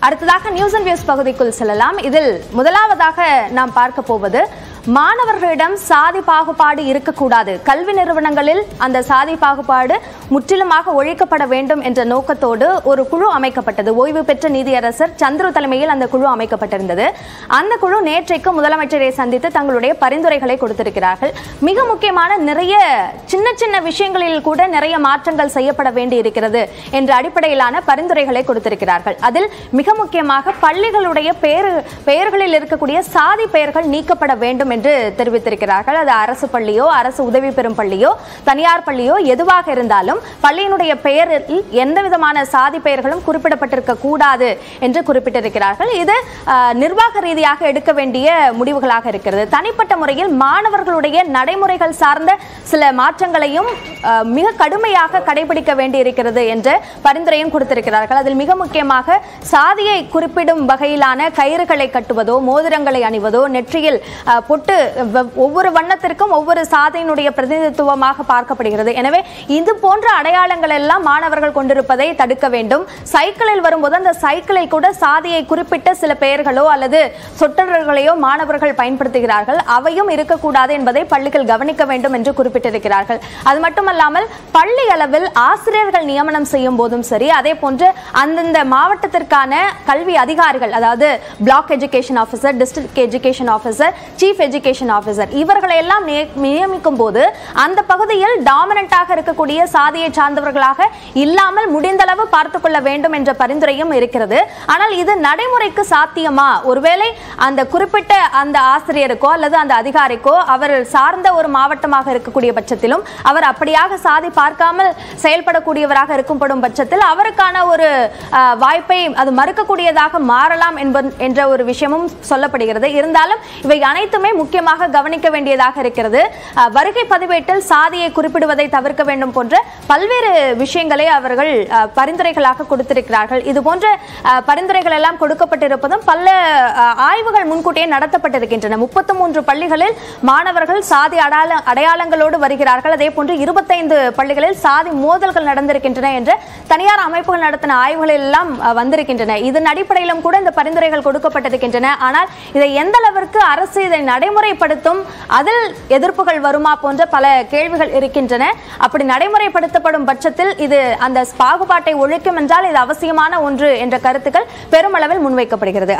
அடுத்ததாக news and views பகுதிக்குள் செல்லலாம் இதில் முதலாவதாக நாம் பார்க்க போவது மாணவர்களிடம் சாதி பாகுபாடு இருக்கக்கூடாது கல்வி நிறுவனங்களில் அந்த சாதி பாகுபாடு முற்றிலுமாக ஒழிக்கப்பட வேண்டும் என்ற நோக்கத்தோடு ஒரு குழு அமைக்கப்பட்டது ஓய்வு பெற்ற நீதியரசர் சந்துரு தலைமையில் அந்த குழு அமைக்கப்பட்டிருந்தது அந்த குழு நேற்றைக்கு முதலமைச்சரை சந்தித்து தங்களுடைய பரிந்துரைகளை கொடுத்திருக்கிறார்கள் மிக முக்கியமான நிறைய சின்ன சின்ன விஷயங்களில் கூட நிறைய மாற்றங்கள் செய்யப்பட வேண்டி இருக்கிறது என்ற அடிப்படையிலான பரிந்துரைகளை கொடுத்திருக்கிறார்கள் அதில் மிக முக்கியமாக பள்ளிகளுடைய பெயர் பெயர்களில் இருக்கக்கூடிய சாதி பெயர்கள் நீக்கப்பட வேண்டும் என்று தெரிவித்திருக்கிறார்கள் அது அரசு பள்ளியோ அரசு உதவி பெறும் பள்ளியோ தனியார் பள்ளியோ எதுவாக இருந்தாலும் பள்ளியினுடைய பெயரில் எந்த விதமான சாதி பெயர்களும் குறிப்பிடப்பட்டிருக்க கூடாது என்று குறிப்பிட்டிருக்கிறார்கள் இது அஹ், நிர்வாக ரீதியாக எடுக்க வேண்டிய முடிவுகளாக இருக்கிறது தனிப்பட்ட முறையில் மாணவர்களுடைய நடைமுறைகள் சார்ந்த சில மாற்றங்களையும் அஹ், மிக கடுமையாக கடைபிடிக்க வேண்டி இருக்கிறது என்ற பரிந்துரையும் கொடுத்திருக்கிறார்கள் அதில் மிக முக்கியமாக சாதியை குறிப்பிடும் வகையிலான கயிறுகளை கட்டுவதோ மோதிரங்களை அணிவதோ நெற்றியில் அஹ், பொட்டு வ- ஒவ்வொரு வண்ணத்திற்கும் ஒவ்வொரு சாதியினுடைய பிரதிநிதித்துவமாக பார்க்கப்படுகிறது எனவே இது போன்ற அடையாளங்கள் எல்லாம் மாணவர்கள் கொண்டிருப்பதை தடுக்க வேண்டும் சைக்கிளில் வரும்போது அந்த சைக்கிளில் கூட சாதியை குறிப்பிட்ட சில பெயர்களோ அல்லது சொற்றொடர்களையோ மாணவர்கள் பயன்படுத்துகிறார்கள் அவையும் இருக்கக்கூடாது என்பதை பள்ளிகள் கவனிக்க வேண்டும் என்று குறிப்பிட்டிருக்கிறார்கள் அது மட்டுமல்லாமல் பள்ளி அளவில் ஆசிரியர்கள் நியமனம் செய்யும் போதும் சரி அதே போன்று அந்தந்த மாவட்டத்திற்கான கல்வி அதிகாரிகள் அதாவது block education officer district education officer chief education officer இவர்களை எல்லாம் நிய- நியமிக்கும் போது அந்த பகுதியில் டாமினண்டாக இருக்கக்கூடிய சாதியை சார்ந்தவர்களாக இல்லாமல் முடிந்தளவு பார்த்துக் கொள்ள வேண்டும் என்ற பரிந்துரையும் இருக்கிறது ஆனால் இது நடைமுறைக்கு சாத்தியமா ஒருவேளை அந்த குறிப்பிட்ட அந்த ஆசிரியருக்கோ அல்லது அந்த அதிகாரிக்கோ அவர் சார்ந்த ஒரு மாவட்டமாக இருக்கக்கூடிய பட்சத்திலும் அவர் அப்படியாக சாதி பார்க்காமல் செயல்படக்கூடியவராக இருக்கும்படும் பட்சத்தில் அவருக்கான ஒரு அஹ், வாய்ப்பை அது மறுக்கக்கூடியதாக மாறலாம் என்ப- என்ற ஒரு விஷயமும் சொல்லப்படுகிறது இருந்தாலும் இவை அனைத்துமே முக்கியமாக கவனிக்க வேண்டியதாக இருக்கிறது அஹ், வருகை பதிவேட்டில் சாதியை குறிப்பிடுவதை தவிர்க்க வேண்டும் போன்ற பல்வேறு விஷயங்களை அவர்கள் அஹ், பரிந்துரைகளாக கொடுத்திருக்கிறார்கள் இது போன்ற அஹ், பரிந்துரைகள் எல்லாம் கொடுக்கப்பட்டிருப்பதும் பல அஹ், ஆய்வுகள் முன்கூட்டியே நடத்தப்பட்டிருக்கின்றன முப்பத்தி மூன்று பள்ளிகளில் மாணவர்கள் சாதி அடையாள அடையாளங்களோடு வருகிறார்கள் அதே போன்று இருபத்தைந்து பள்ளிகளில் சாதி மோதல்கள் நடந்திருக்கின்றன என்ற தனியார் அமைப்புகள் நடத்தின ஆய்வுகள் எல்லாம் அஹ், வந்திருக்கின்றன இதன் அடிப்படையிலும் கூட இந்த பரிந்துரைகள் கொடுக்கப்பட்டிருக்கின்றன ஆனால் இதை எந்த அளவிற்கு அரசு இதை நடைமுறைப்படுத்தும் அதில் எதிர்ப்புகள் வருமா போன்ற பல கேள்விகள் இருக்கின்றன அப்படி நடைமுறைப்படுத்தப்படும் பட்சத்தில் இது அந்த பாகுபாட்டை ஒழிக்கும் என்றால் இது அவசியமான ஒன்று என்ற கருத்துக்கள் பெருமளவில் முன்வைக்கப்படுகிறது